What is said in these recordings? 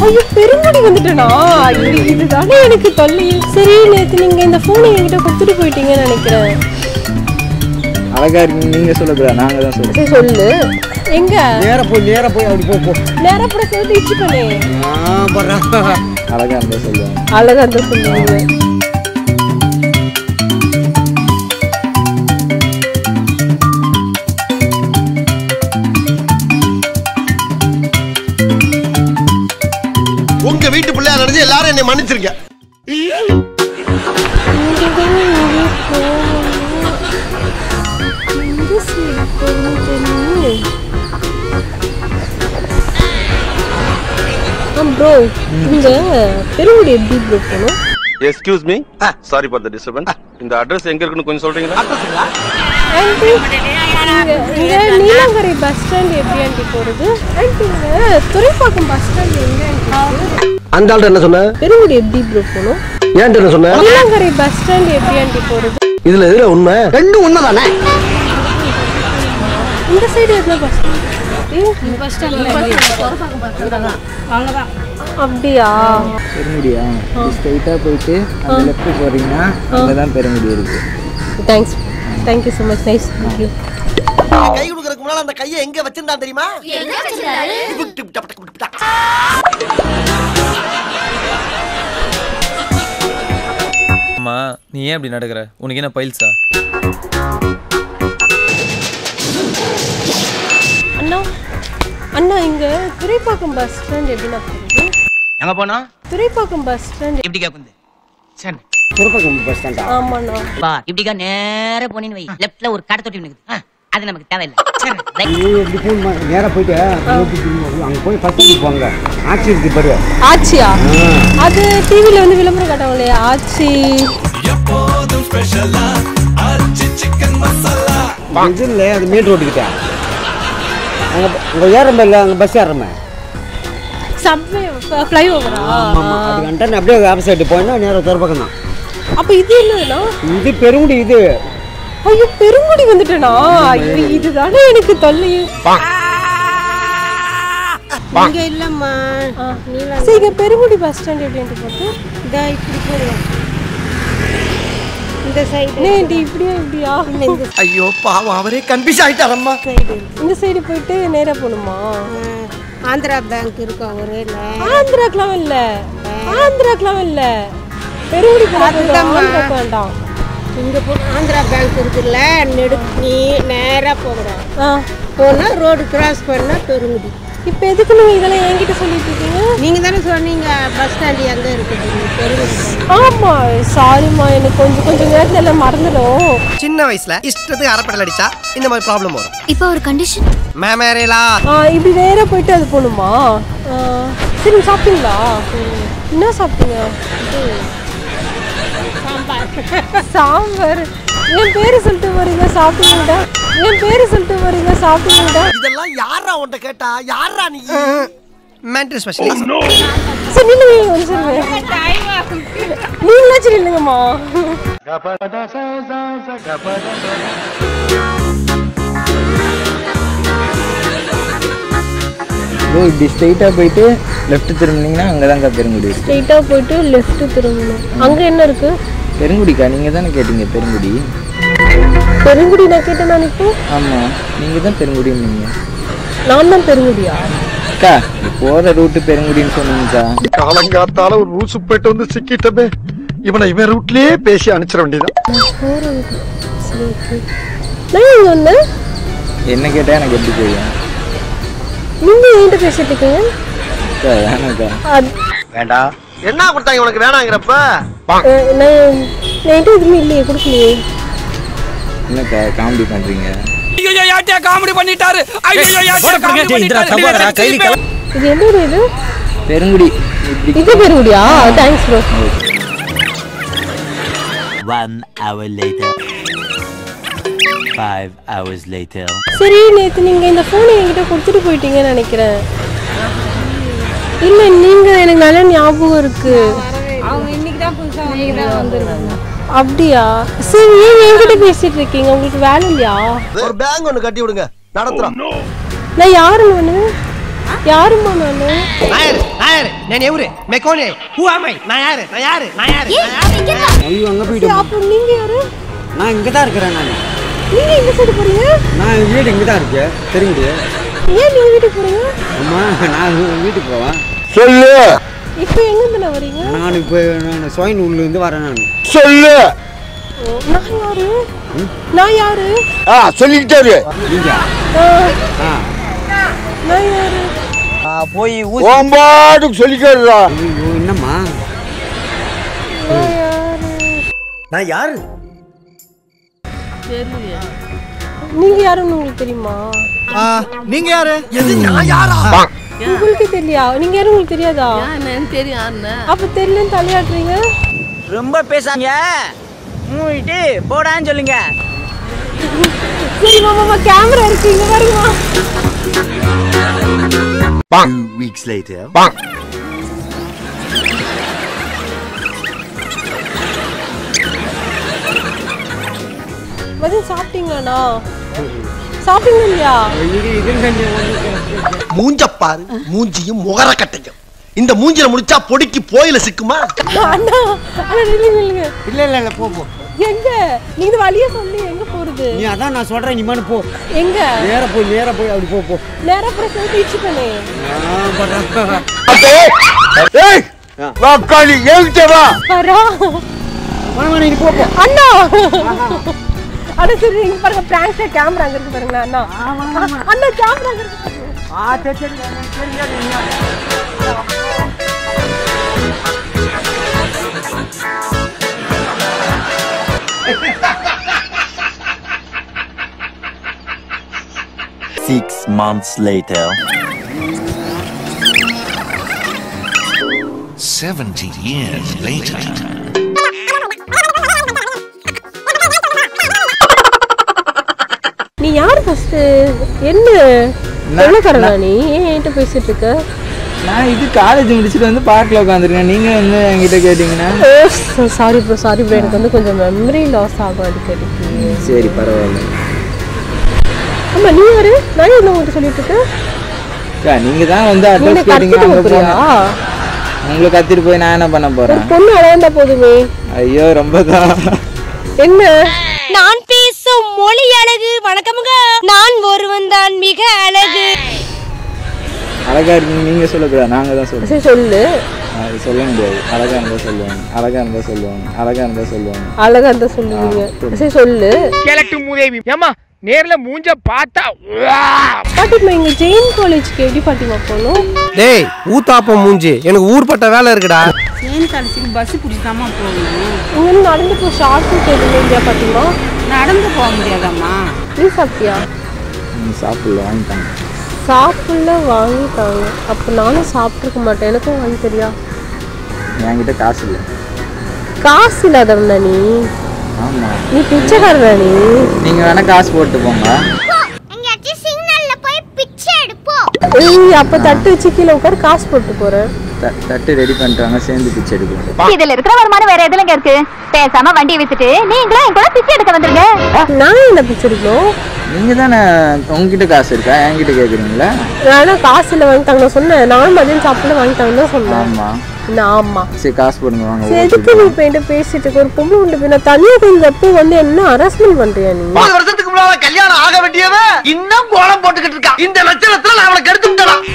ஐயோ பெருங்குடி வந்துட்டேனா ஐயோ இதுதானே எனக்கு தொல்லை சரி நேத்து நீங்க இந்த போனை என்கிட்ட கொடுத்துட்டு போயிட்டீங்கன்னு நினைக்கிறேன் அழகா இருக்கு நீங்க சொல்லக்கூடாது நாங்க தான் சொல்றோம் சரி சொல்லு எங்க நேரா போய் நேரா போய் அப்படி போ போ நேரா கூட சேர்த்து இச்சு பண்ணே ஆ போறா அழகா இருந்தா சொல்லுவாங்க அழகா இருந்தா சொல்லுவாங்க உங்க வீட்டு பிள்ளையா நினைச்சு எல்லாரும் என்னை மன்னிச்சிருங்க எங்க சைடு போகணும் தெரியும் ப்ரோ இந்த பெருங்குடி எப்படி ப்ரோ போகணும் excuse me sorry for the disturbance இந்த அட்ரஸ் எங்க இருக்குன்னு கொஞ்சம் சொல்றீங்களா ஆண்டி இங்க இங்க நீலாங்கரை பஸ் ஸ்டாண்ட் எப்படி ஆண்டி போறது ஆண்டி இங்க துறைப்பாக்கம் பஸ் ஸ்டாண்ட் எங்க ஆண்டி இருக்கு? அந்த ஆள்கிட்ட என்ன சொன்ன பெருங்குடி எப்படி ப்ரோ போகணும் ஏன்ட்ட என்ன சொன்ன நீலாங்கரை பஸ் ஸ்டாண்ட் எப்படி ஆண்டி போறது இதுல எதுல உண்மை ரெண்டும் உண்மை தானே இந்த சைடு எதுல பஸ் அப்படியா பெருங்குடியா ஸ்ட்ரைட்டா போயிட்டு அந்த லெஃப்ட் போறீங்கன்னா அங்கதான் பெருங்குடி இருக்கு thanks thank you so much nice thank you கை கொடுக்கறதுக்கு முன்னால அந்த கையை எங்க வச்சிருந்தா தெரியுமா டிப் டிப் டப் டப் டப். அம்மா நீ ஏன் இப்படி நடக்கிற உனக்கு என்ன பைல்ஸா அண்ணா அண்ணா இங்க துறைப்பாக்கம் பஸ் ஸ்டாண்ட் எப்படிண்ணா போறது எங்க போனோம் துறைப்பாக்கம் பஸ் ஸ்டாண்ட் எப்படி கேக்குது சரி திருப்பக்கம் பஸ் ஸ்டாண்டா ஆமாண்ணா பா இப்படிக்கா நேரா போனீன்னு வை லெஃப்ட்ல ஒரு கடை தொட்டி நிக்குது ஆ, அது நமக்கு தேவையில்லை சரி ரைட். நீ எப்படி போகணுமா நேரா போயிட்டு நோக்கி திரும்பி வா. அங்க போய் ஃபர்ஸ்ட் ஸ்டாண்ட் போங்க ஆட்சி இருக்கு பாரு ஆச்சியா அது டிவில வந்து விளம்பரம் காட்டுவாங்களே ஆச்சி இது இல்லை அது மெயின் ரோட்டுக்கிட்ட அங்க அங்க ஏறமே இல்லை அங்க பஸ் ஏறமே சப்வே ஃப்ளைஓவரா ஆமா அது கண்டன அப்படியே ஆப்போசிட் போயினா நேரா திருப்பக்கம் தான் அப்ப இது என்னதுண்ணா இது பெருங்குடி இது ஐயோ பெருங்குடி வந்துட்டேனா ஐயோ இதுதானே எனக்கு தொல்லை இங்க இல்லம்மா சரி இங்க பெருங்குடி பஸ் ஸ்டாண்ட் எப்படின்ட்டு போட்டு இதா இப்படி போடுவோம் இந்த சைடு நேண்டி இப்படியா இப்படியா இந்த ஐயோ பாவம் அவரே கன்ஃபியூஸ் ஆயிட்டாரம்மா சைடு இந்த சைடு போயிட்டு நேரா போகணுமா ஆந்திரா பேங்க் இருக்கா ஒரே ஆந்திராக்கெல்லாம் இல்ல ஆந்திராக்கெல்லாம் இல்ல பெருங்குடி போனா போதும், அதுதாம்மா. ஆந்திராக்கு வேண்டாம் இங்க போ ஆந்திரா பேங்க் இருக்குல்ல நெடு நீ நேரா போகிறோம் ஆ போனா ரோடு கிராஸ் பண்ணா பெருங்குடி இப்ப எதுக்கு நீங்க இதெல்லாம் என்கிட்ட சொல்லிட்டு இருக்கீங்க நீங்க தானே சொன்னீங்க பஸ் ஸ்டாண்ட் எங்க இருக்குது பெருங்குடி ஆமா சாரிம்மா எனக்கு கொஞ்சம் கொஞ்சம் நேரத்துல எல்லாம் மறந்துடும் சின்ன வயசுல இஷ்டத்துக்கு அரைப்படல் அடிச்சா இந்த மாதிரி ப்ராப்ளம் வரும் இப்போ ஒரு கண்டிஷன் மேமேரேலா ஆ இப்படி நேரா போயிட்டு அது போகணுமா ஆ, சரி சாப்பிட்டீங்களா என்ன சாப்பிட்டீங்க சாம்பார் என் பேரு சொல்லிட்டு வரீங்க சாப்பிட்டீங்கடா என் பேரு சொல்லிட்டு வரீங்க சாப்பிட்டீங்கடா இதெல்லாம் யாரா உன்ட்ட கேட்டா யாரா நீ மென்டல் ஸ்பெஷலிஸ்ட் சரி நில்லுங்க ஒரு சரி நீங்களாச்சும் நில்லுங்கம்மா ப்ரோ இப்படி ஸ்ட்ரைட்டா போயிட்டு லெஃப்ட் திரும்பினீங்கன்னா அங்கதான்க்கா பெருங்குடி இருக்கு ஸ்ட்ரெயிட்டா போயிட்டு லெஃப்ட் திரும்பணும் அங்க என்ன இருக்கு பெருங்குடிக்கா நீங்க தானே கேட்டீங்க பெருங்குடி பெருங்குடி நான் கேட்டேன் நான் இப்போ ஆமா நீங்க தான் பெருங்குடின்னு நான் தான் பெருங்குடியா அக்கா நீ போற ரூட்டு பெருங்குடின்னு சொன்னீங்கக்கா காலங்காத்தால ஒரு ரூசு போயிட்டு வந்து சிக்கிட்டமே இவனை இவன் ரூட்லயே பேசி அனுப்பிச்சிட வேண்டியதான் சரி okay. நான் இங்க வந்தேன் என்ன கேட்டா எனக்கு எப்படி தெரியும் நீங்க என்கிட்ட பேசிட்டு இருக்கீங்க அக்கா வேணாக்கா அது- வேண்டாம் என்ன கொடுத்தாங்க உனக்கு வேணாங்கிறப்ப அஹ், நான் நான் என்கிட்ட எதுவுமே இல்லையே கொடுக்கலையே என்னக்கா காமெடி பண்றீங்க காமெடி பண்ணிட்டாரு இது எந்த ஊர் இது பெருங்குடி இப்படி இது பெருங்குடியா thanks bro One hour later. Five hours later. சரி நேத்து நீங்க இந்த போனை என்கிட்ட கொடுத்துட்டு போயிட்டீங்கன்னு நினைக்கிறேன் இல்ல நீங்க எனக்கு நல்ல ஞாபகம் இருக்கு அவங்க இன்னைக்கு தான் புதுசா வந்திருக்காங்க அப்படியா சரி ஏன் என்கிட்ட பேசிட்டு இருக்கீங்க உங்களுக்கு வேலை இல்லையா ஒரு பேங்க் ஒண்ணு கட்டி விடுங்க நடத்துறோம் நான் யாருன்னு ஒண்ணு யாரும்மா நானு நாயர் நாயர் நான் எவரு மெக்கோனே ஹூ ஆம் ஐ நான் யாரு நான் யாரு நான் யாரு ஐயோ அங்கே போயிட்டு அப்போ நீங்க யாரு நான் இங்கே தான் இருக்கிறேன் நான் நீங்க எங்க சைடு போறீங்க நான் என் வீடு இங்கே தான் இருக்கு தெரியுது ஏன் நீங்க வீட்டுக்கு போறீங்க அம்மா நான் வீட்டுக்கு போவேன் இப்போ எங்க இருந்து வரீங்க நான் இப்போ நான் சோயின் உள்ளேருந்து வரேன் நான் ஓ, நான் யாரு நான் யாரு நீங்கள் ஆ, ஆ நான் யாரு போய் ஓம்பாட்டுக்கு சொல்லிக்கிறதா ஐயோ என்னம்மா நான் யாரு நான் யாரு நீங்க யாருன்னு உங்களுக்கு தெரியுமா நீங்க யாரு எது நான் யாரா உங்களுக்கு தெரியலையா நீங்க யாரும் உங்களுக்கு தெரியாதா தெரியும் அப்ப தெரியலன்னு தலையாட்டுறீங்க ரொம்ப பேசாங்க மூடிட்டு போடான்னு சொல்லுங்க சரி மாமா கேமரா இருக்கு இங்க பாருங்கம்மா Two weeks later. மதியம் சாப்பிட்டீங்களாண்ணா சாப்பிட்டீங்க இல்லையா இது இது செஞ்சு மூஞ்ச பாரு மூஞ்சியும் முகர கட்டையும் இந்த மூஞ்சில முடிச்சா பொடிக்கு போயில சிக்குமா அண்ணா அண்ணா நில்லுங்க நில்லுங்க இல்லை இல்லை இல்லை போ போ எங்க நீங்க வழிய சொல்லி எங்க போறது நீ அதான் நான் சொல்கிறேன் நீ போ எங்க நேராக போய் நேராக போய் அப்படி போ போ நேரா அப்புறம் சேர்த்து இச்சு பண்ணே நான் பண்ணுறேன் வரா வாங்க நீ போ போ அண்ணா அண்ணா சரி இங்க பாருங்க பிராங்க்ல கேமரா அங்க இருக்கு பாருங்க அண்ணா அண்ணா கேமரா அங்க இருக்கு பாருங்க. ஆ சரி சரி சரி சரி Six months later. 70 years later. நீ யார் ஃபர்ஸ்ட் என்ன வெள்ளக்காரனா நீ ஏன் என்கிட்ட பேசிட்டு இருக்க நான் இது காலேஜ் முடிச்சுட்டு வந்து பார்க்கில் உட்காந்துருக்கேன் நீங்கள் வந்து என்கிட்ட கேட்டிங்கன்னா சாரி ப்ரோ சாரி ப்ரோ எனக்கு வந்து கொஞ்சம் மெமரி லாஸ் ஆகும் அடிக்கடிக்கு சரி பரவாயில்ல ஆமா நீ யாரு நான் என்ன உங்கள்கிட்ட சொல்லிட்டு இருக்கேன் அக்கா, நீங்க தான் வந்து நீ அட்ரஸ் என்ன கேட்டீங்க கத்திட்டு அங்க போறியா போனேன் உங்களை கத்திட்டு போய் நான் என்ன பண்ண போறேன் பொண்ணு அழகா போதுமே ஐயோ ரொம்ப தான் என்ன நான் பேசும் மொழி அழகு வணக்கமுங்க நான் ஒருவன் தான் மிக அழகு அழகா இருக்கீங்க நீங்க சொல்லக்கூடாது நாங்க தான் சொல்லுவோம் சரி சொல்லு அது சொல்ல முடியாது அழகா இருந்தா சொல்லுவாங்க அழகா இருந்தா சொல்லுவாங்க அழகா இருந்தா சொல்லுவாங்க அழகா இருந்தா சொல்லுவீங்க சரி சொல்லு கிழட்டு மூதேவி ஏமா நேர்ல மூஞ்ச பார்த்தா பாட்டிமா இங்க ஜெயின் காலேஜ்க்கு எப்படி பாட்டிமா போகணும் டேய் ஊத்தாப்பம் மூஞ்சி எனக்கு ஊர்பட்ட வேலை இருக்குடா ஏன் கடைசிக்கு பஸ் பிடிச்சாம போகணும் இங்க இருந்து நடந்து போ ஷார்ட் ரூட் எதுவுமே இல்லையா பாட்டிமா நடந்து போக முடியாதாம்மா நீ சாப்பிட்டியா நீ சாப்பிடல வாங்கிட்டாங்க சாப்பிடல வாங்கிட்டாங்க அப்போ நானும் சாப்பிட்ருக்க மாட்டேன் எனக்கும் வாங்கி தெரியா என்கிட்ட காசு இல்லை காசு இல்லாதவனா நீ ஆமா நீ பிச்சைக்காரனா நீ நீங்க வேணா காசு போட்டு போங்க எங்கேயாச்சும் சிக்னல்ல போய் பிச்சை எடுப்போம் ஏய் அப்போ தட்டு வச்சு கீழே உட்காரு காசு போட்டு போகிறேன் த- தட்டு ரெடி பண்ணிட்டாங்க சேர்ந்து பிச்சை எடுப்போம் இதுல இருக்கிற வருமானம் வேற எதுல இருக்கு பேசாம வண்டியை வித்துட்டு நீங்களும் என் கூட பிச்சை எடுக்க வந்துருங்க நான் என்ன பிச்சை எடுக்கணும் நீங்க தானே உங்ககிட்ட காசு இருக்கா என்கிட்ட கேக்குறீங்களா நானும் காசு இல்லை வாங்கிட்டாங்க நான் சொன்னேன் நானும் மதியம் சாப்பிட வாங்கிட்டாங்கன்னு தான் சொன்னேன் ஆமா நான் ஆமா சரி காசு போடுங்க வாங்க சரி எதுக்கு நீ இப்போ என்கிட்ட பேசிட்டு இருக்க ஒரு பொம்பளை உண்டு போய் நான் தனியாக கொஞ்சம் வந்து என்ன அரஸ்மெண்ட் பண்றியா நீ ஒரு வருஷத்துக்கு முன்னால கல்யாணம் ஆக வேண்டியவன் இன்னும் கோலம் போட்டுக்கிட்டு இருக்கா இந்த லட்சணத்துல நான் அவளை கெடுத்து விட்டலாம்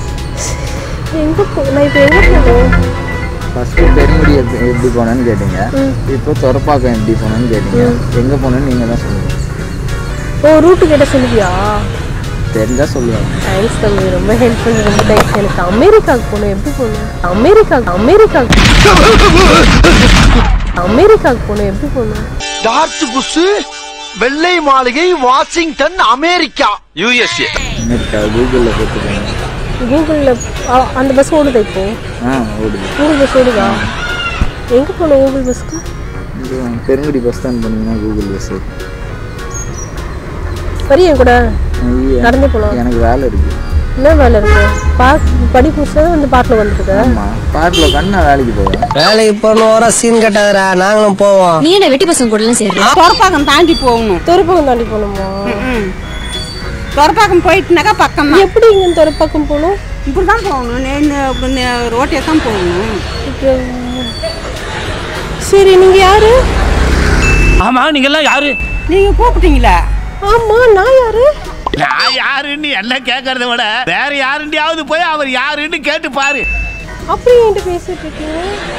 எங்க போ நான் இப்போ எங்க போகணும் ஃபர்ஸ்ட் பெருங்குடி எப்படி எப்படி போனேன்னு கேட்டீங்க இப்போ துறப்பாக்கம் எப்படி போனேன்னு கேட்டீங்க எங்க போனேன்னு நீங்க தான் சொல்லுங்க ஓ ரூட்டு கேட்ட சொல்லுவியா தெரிஞ்சா சொல்லுவாங்க தேங்க்ஸ் தம்பி ரொம்ப ஹெல்ப் பண்ணி ரொம்ப தேங்க்ஸ் எனக்கு அமெரிக்காவுக்கு போகணும் எப்படி போகணும் அமெரிக்காவுக்கு அமெரிக்காவுக்கு அமெரிக்காவுக்கு போகணும் எப்படி போகணும் டார்ச் புஷ் வெள்ளை மாளிகை வாஷிங்டன் அமெரிக்கா யூஎஸ்ஏ அமெரிக்கா கூகுளில் போட்டு போங்க கூகுளில் அந்த பஸ் ஓடுதா இப்போ ஆ ஓடுது கூகுள் பஸ் ஓடுதா எங்கே போகணும் கூகுள் பஸ்க்கு இது பெருங்குடி பஸ் ஸ்டாண்ட் போனீங்கன்னா கூகுள் பஸ் சரி என் கூட நடந்து போகலாம் எனக்கு வேலை இருக்கு என்ன வேலை இருக்கு பார்க் படிப்பு வந்து பார்க்கில் வந்துட்டு ஆமா பார்க்கில் உட்காந்து நான் வேலைக்கு போவேன் வேலைக்கு போகணும் வர சீன் கட்டாதரா நாங்களும் போவோம் நீ என்ன வெட்டி பசங்க கூட சேர்ந்து துறப்பாக்கம் தாண்டி போகணும் துருப்பகம் தாண்டி போகணுமா துறப்பாக்கம் போயிட்டுனாக்கா பக்கம் தான் எப்படி இங்க துறப்பாக்கம் போகணும் இப்படி தான் போகணும் நேர்னு ரோட்டே தான் போகணும் இப்போ சரி நீங்க யாரு ஆமா நீங்க எல்லாம் யாரு நீங்க கூப்பிட்டீங்களா ஆமா நான் யாரு நான் யாருன்னு என்ன கேட்கறத விட வேற யாருண்டியாவது போய் அவர் யாருன்னு கேட்டு பாரு அப்படி என்கிட்ட பேசிட்டு இருக்கீங்க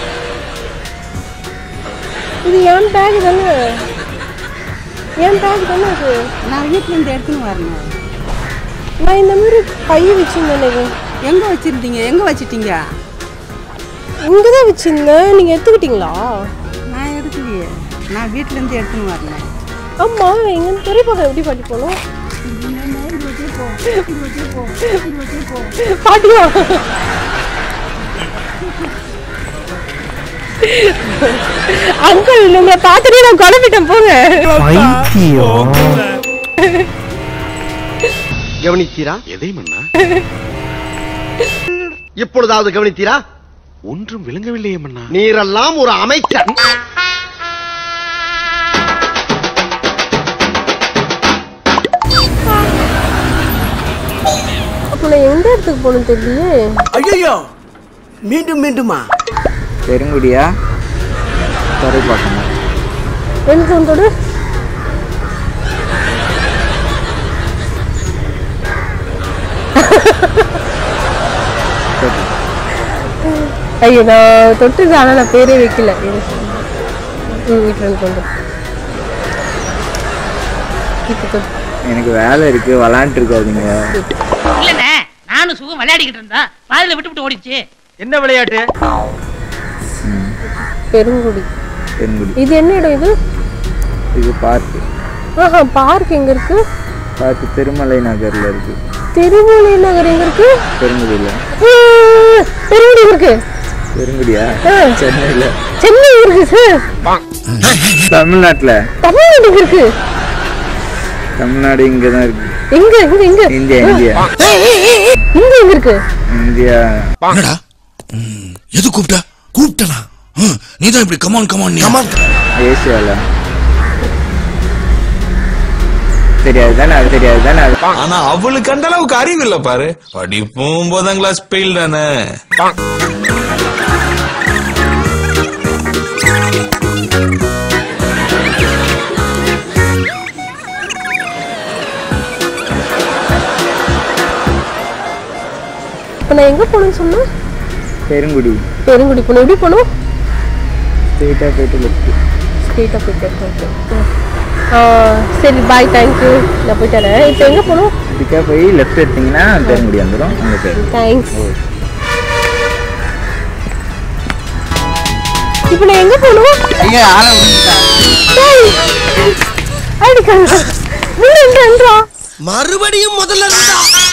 இது என் பேக் தானே என் பேக் தானே அது நான் வீட்டிலேருந்து எடுத்துன்னு வரணும் நான் இந்த மாதிரி பை வச்சிருந்தேன் எங்கே வச்சுருந்தீங்க எங்கே வச்சிட்டீங்க இங்கே தான் வச்சிருந்தேன் நீங்கள் எடுத்துக்கிட்டீங்களா நான் எடுக்கலையே நான் வீட்டிலேருந்து எடுத்துன்னு வரணும் ஆமா எங்க துறைப்பாக்கம் எப்படி பாட்டி போகணும் பாட்டியா அங்கிள் உங்களை பார்த்துட்டு நான் குழப்பிட்டேன் போங்க கவனித்தீரா எதை மன்னா இப்பொழுதாவது கவனித்தீரா ஒன்றும் விளங்கவில்லையே மன்னா நீரெல்லாம் ஒரு அமைச்சர் அப்போ நான் எந்த இடத்துக்கு போகணும் தெரியலையே ஐயோ மீண்டும் மீண்டுமா பெருங்குடியா துறைப்பாக்கமா ரெண்டு தோண்டோடு ஐயோ நான் தொட்டுக்கு ஆனால் நான் பேரே வைக்கல இரு. ம் வீட்டில் இருந்து கொண்டு இப்போ தொட்டு எனக்கு வேலை இருக்கு விளாண்டுட்டு இருக்காதீங்க இல்லண்ணே நானும் சுகம் விளையாடிக்கிட்டு இருந்தா பாதியில விட்டு விட்டு ஓடிச்சு என்ன விளையாட்டு பெருங்குடி பெருங்குடி இது என்ன இடம் இது இது பார்க்கு ஆஹா பார்க் எங்க இருக்கு பார்க்கு திருமலை நகர்ல இருக்கு திருமூலை நகர் எங்க இருக்கு பெருங்குடியில ஆ, பெருங்குடி இருக்கு பெருங்குடியா ஆ. சென்னையில சென்னை இருக்கு சார் தமிழ்நாட்டுல தமிழ்நாடு எங்க இருக்கு தமிழ்நாடு இங்க தான் இருக்கு எங்க எங்க எங்க இந்தியா இந்தியா இங்க எங்க இருக்கு இந்தியா என்னடா எது கூப்பிட்ட கூப்பிட்டனா நீ தான் இப்படி கமான் கமான் கமான் ஏசியால தெரியாது தானே அது தெரியாது தானே அது ஆனா அவளுக்கு அந்த அளவுக்கு அறிவு இல்ல பாரு படிப்பும் ஒன்பதாம் கிளாஸ் ஃபெயில் தானே இப்போ நான் எங்க போகணும்னு சொன்னேன் பெருங்குடி பெருங்குடி போகணும் எப்படி போகணும் ஸ்ட்ரெயிட்டா போயிட்டு லெஃப்ட் ஸ்ட்ரெயிட்டாக போயிட்டு ஓகே சரி பாய் தேங்க்யூ நான் போயிட்டு வரேன் இப்போ எங்கே போகணும் இதுக்கா போய் லெஃப்ட் எடுத்தீங்கன்னா பெருங்குடி வந்துடும் அங்க போயிடும் தேங்க்ஸ் இப்போ நான் எங்கே போகணும் ஐயா ஆளை டேய், அடிக்காங்க நீ எங்க என்றா மறுபடியும் முதல்ல இருந்தா